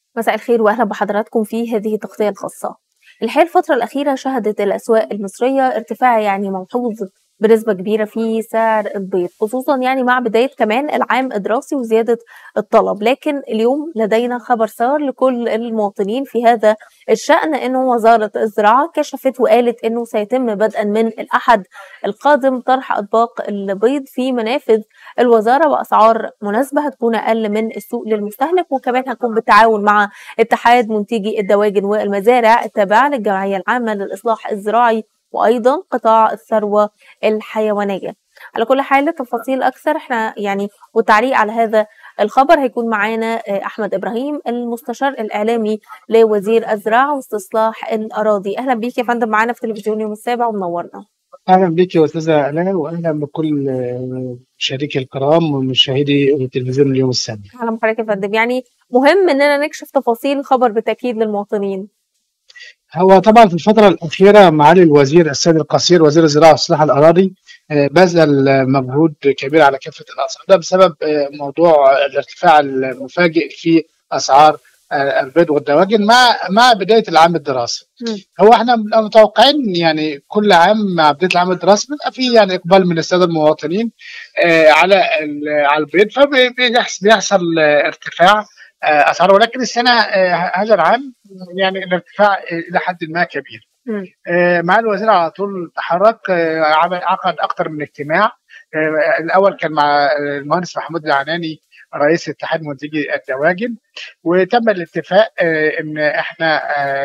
مساء الخير واهلا بحضراتكم في هذه التغطيه الخاصه. الحقيقه الفتره الاخيره شهدت الاسواق المصريه ارتفاع يعني ملحوظ بنسبة كبيرة في سعر البيض خصوصا يعني مع بداية كمان العام الدراسي وزيادة الطلب لكن اليوم لدينا خبر سار لكل المواطنين في هذا الشأن أنه وزارة الزراعة كشفت وقالت أنه سيتم بدءا من الأحد القادم طرح أطباق البيض في منافذ الوزارة بأسعار مناسبة هتكون أقل من السوق للمستهلك وكمان هتكون بالتعاون مع اتحاد منتجي الدواجن والمزارع التابعة للجمعية العامة للإصلاح الزراعي وايضا قطاع الثروه الحيوانيه على كل حال تفاصيل اكثر احنا يعني والتعليق على هذا الخبر هيكون معانا احمد ابراهيم المستشار الاعلامي لوزير الزراعه واستصلاح الاراضي اهلا بيك يا فندم معانا في تلفزيون يوم السابع ومنورنا اهلا بك يا استاذه الاء واهلا بكل مشاهديك الكرام ومشاهدي تلفزيون اليوم السابع اهلا بحضرتك يا فندم يعني مهم اننا نكشف تفاصيل الخبر بالتاكيد للمواطنين هو طبعا في الفترة الأخيرة معالي الوزير السيد القصير وزير الزراعة وإصلاح الأراضي بذل مجهود كبير على كافة الأسعار ده بسبب موضوع الارتفاع المفاجئ في أسعار البيض والدواجن مع مع بدايه العام الدراسي. هو احنا متوقعين يعني كل عام مع بدايه العام الدراسي بيبقى في يعني اقبال من الساده المواطنين على على البيض فبيحصل ارتفاع اسعار ولكن السنه هذا العام يعني الارتفاع الى حد ما كبير. مع الوزير على طول تحرك عقد اكثر من اجتماع الاول كان مع المهندس محمود العناني رئيس اتحاد منتجي الدواجن وتم الاتفاق ان احنا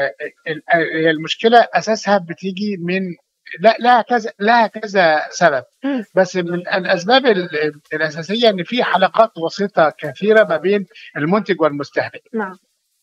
المشكله اساسها بتيجي من لا لها كذا لها كذا سبب بس من الاسباب الاساسيه ان في حلقات وسيطه كثيره ما بين المنتج والمستهلك نعم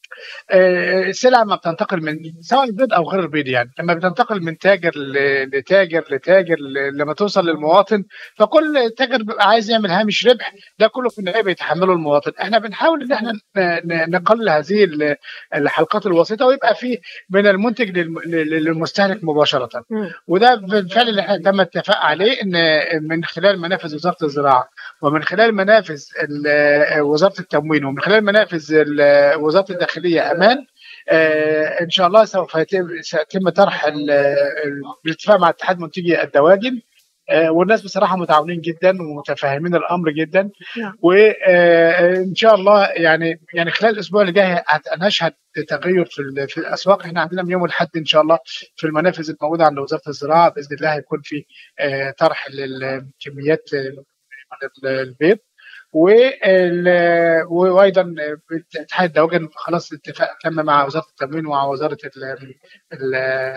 السلعه ما بتنتقل من سواء البيض او غير البيض يعني لما بتنتقل من تاجر لتاجر لتاجر لما توصل للمواطن فكل تاجر بيبقى عايز يعمل هامش ربح ده كله في النهايه بيتحمله المواطن احنا بنحاول ان احنا نقلل هذه الحلقات الوسيطه ويبقى في من المنتج للمستهلك مباشره وده بالفعل اللي احنا تم الاتفاق عليه ان من خلال منافذ وزاره الزراعه ومن خلال منافذ وزاره التموين ومن خلال منافذ وزاره الداخليه امان آه ان شاء الله سوف يتم سيتم طرح بالاتفاق مع اتحاد منتجي الدواجن آه والناس بصراحه متعاونين جدا ومتفاهمين الامر جدا وان شاء الله يعني يعني خلال الاسبوع اللي جاي هنشهد تغير في في الاسواق احنا عندنا من يوم الاحد ان شاء الله في المنافذ الموجوده عند وزاره الزراعه باذن الله هيكون في آه طرح للكميات البيض وايضا اتحاد الدواجن خلاص اتفاق تم مع وزاره التموين ومع وزاره ال ال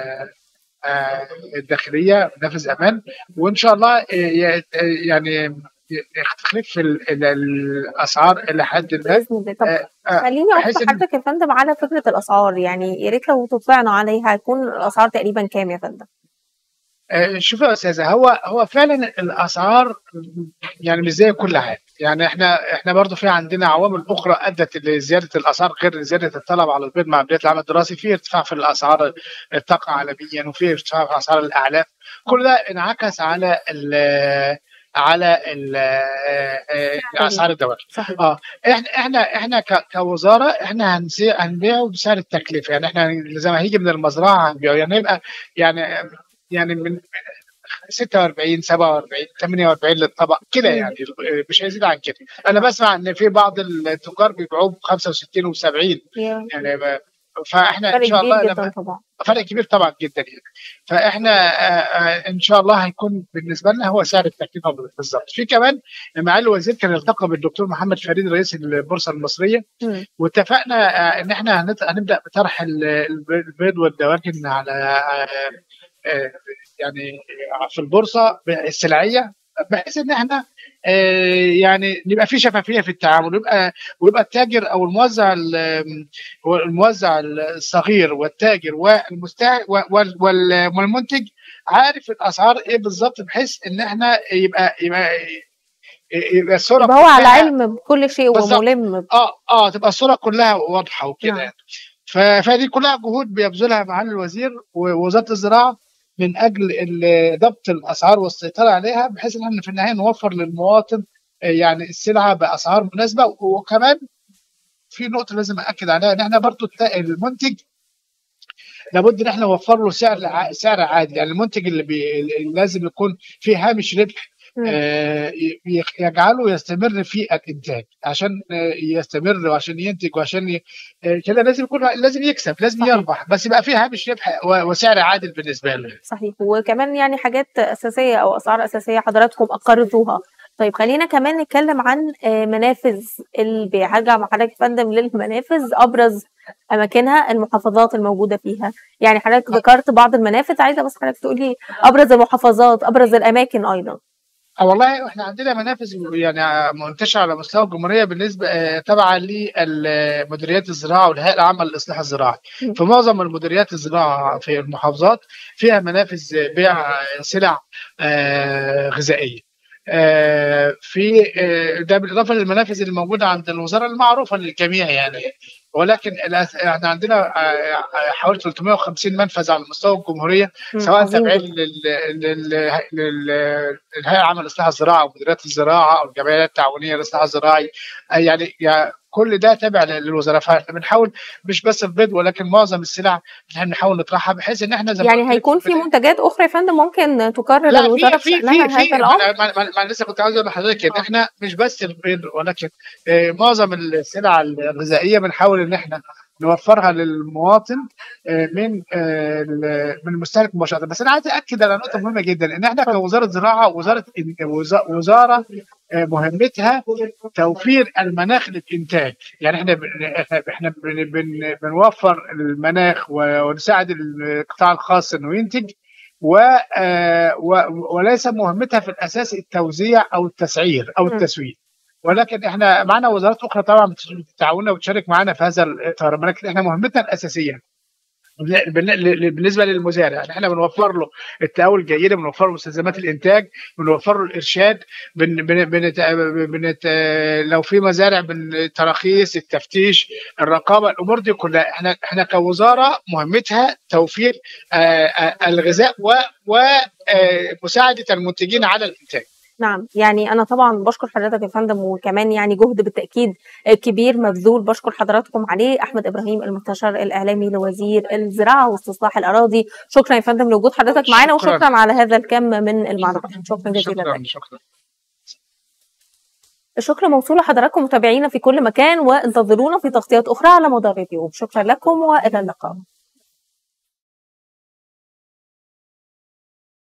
الداخليه نافذ امان وان شاء الله يعني تخفيف في الاسعار الى حد ما طب خليني اقول حضرتك يا فندم على فكره الاسعار يعني يا ريت لو تطلعنا عليها هيكون الاسعار تقريبا كام يا فندم؟ شوف يا استاذه هو هو فعلا الاسعار يعني مش زي كل عام يعني احنا احنا برضه في عندنا عوامل اخرى ادت لزياده الاسعار غير زياده الطلب على البيض مع بدايه العام الدراسي في ارتفاع في الاسعار الطاقه عالميا وفي ارتفاع في اسعار الاعلاف كل ده انعكس على ال على اسعار الدواجن اه احنا احنا احنا كوزاره احنا هنبيعه بسعر التكلفه يعني احنا زي ما هيجي من المزرعه هنبيعه يعني يبقى يعني يعني من 46 47 48 للطبق كده يعني مش هيزيد عن كده انا بسمع ان في بعض التجار بيبيعوه ب 65 و70 يعني فاحنا ان شاء الله جدا طبعا. فرق كبير طبعا جدا يعني فاحنا ان شاء الله هيكون بالنسبه لنا هو سعر التكلفه بالظبط في كمان معالي الوزير كان التقى بالدكتور محمد فريد رئيس البورصه المصريه واتفقنا ان احنا هنبدا بطرح البيض والدواجن على يعني في البورصه السلعيه بحيث ان احنا يعني نبقى في شفافيه في التعامل ويبقى ويبقى التاجر او الموزع الموزع الصغير والتاجر والمستهلك والمنتج عارف الاسعار ايه بالظبط بحيث ان احنا يبقى يبقى يبقى الصوره يبقى هو على علم بكل شيء وملم اه اه تبقى الصوره كلها واضحه وكده يعني. فدي كلها جهود بيبذلها معالي الوزير ووزاره الزراعه من اجل ضبط الاسعار والسيطره عليها بحيث ان احنا في النهايه نوفر للمواطن يعني السلعه باسعار مناسبه وكمان في نقطه لازم اكد عليها ان احنا برضو المنتج لابد ان احنا نوفر له سعر سعر عادي يعني المنتج اللي, بي... اللي لازم يكون فيه هامش ربح آه يجعله يستمر في الانتاج عشان يستمر وعشان ينتج وعشان ي... كده لازم يكون لازم يكسب لازم صحيح. يربح بس يبقى فيه هامش ربح وسعر عادل بالنسبه له صحيح وكمان يعني حاجات اساسيه او اسعار اساسيه حضراتكم اقرتوها طيب خلينا كمان نتكلم عن منافذ البيع هرجع مع حضرتك يا فندم للمنافذ ابرز اماكنها المحافظات الموجوده فيها يعني حضرتك ذكرت بعض المنافذ عايزه بس حضرتك تقولي ابرز المحافظات ابرز الاماكن ايضا اه والله احنا عندنا منافذ يعني منتشره على مستوى الجمهوريه بالنسبه تبعا لمديريات الزراعه والهيئه العامه للاصلاح الزراعي في معظم المديريات الزراعه في المحافظات فيها منافذ بيع سلع غذائيه في ده بالاضافه للمنافذ اللي موجوده عند الوزاره المعروفه للجميع يعني ولكن احنا عندنا حوالي 350 منفذ على مستوى الجمهوريه سواء تابعين للهيئه العامه لاصلاح الزراعه ومديريات الزراعه او الجمعيات التعاونيه للاصلاح الزراعي يعني, يعني كل ده تابع للوزاره فاحنا بنحاول مش بس البيض ولكن معظم السلع احنا بنحاول نطرحها بحيث ان احنا زي يعني هيكون في منتجات اخرى يا فندم ممكن تكرر لا الوزاره في في في, في ما, ما لسه كنت عاوز اقول لحضرتك ان احنا مش بس البيض ولكن اه معظم السلع الغذائيه بنحاول ان احنا نوفرها للمواطن من من المستهلك مباشره بس انا عايز اكد على نقطه مهمه جدا ان احنا كوزاره زراعه وزاره وزاره مهمتها توفير المناخ للانتاج يعني احنا احنا بنوفر المناخ ونساعد القطاع الخاص انه ينتج و وليس مهمتها في الاساس التوزيع او التسعير او التسويق ولكن احنا معنا وزارات اخرى طبعا بتتعاوننا وتشارك معنا في هذا الاطار ولكن احنا مهمتنا الاساسيه بالنسبه للمزارع يعني احنا بنوفر له التقاول الجيد بنوفر له مستلزمات الانتاج بنوفر له الارشاد بن بن بنت بنت لو في مزارع بالتراخيص التفتيش الرقابه الامور دي كلها احنا احنا كوزاره مهمتها توفير الغذاء ومساعده المنتجين على الانتاج نعم يعني انا طبعا بشكر حضرتك يا فندم وكمان يعني جهد بالتاكيد كبير مبذول بشكر حضراتكم عليه احمد ابراهيم المستشار الاعلامي لوزير الزراعه واستصلاح الاراضي شكرا يا فندم لوجود حضرتك معانا وشكرا على هذا الكم من المعلومات شكرا جزيلا شكرا شكرا الشكر موصول لحضراتكم متابعينا في كل مكان وانتظرونا في تغطيات اخرى على مدار اليوم شكرا لكم والى اللقاء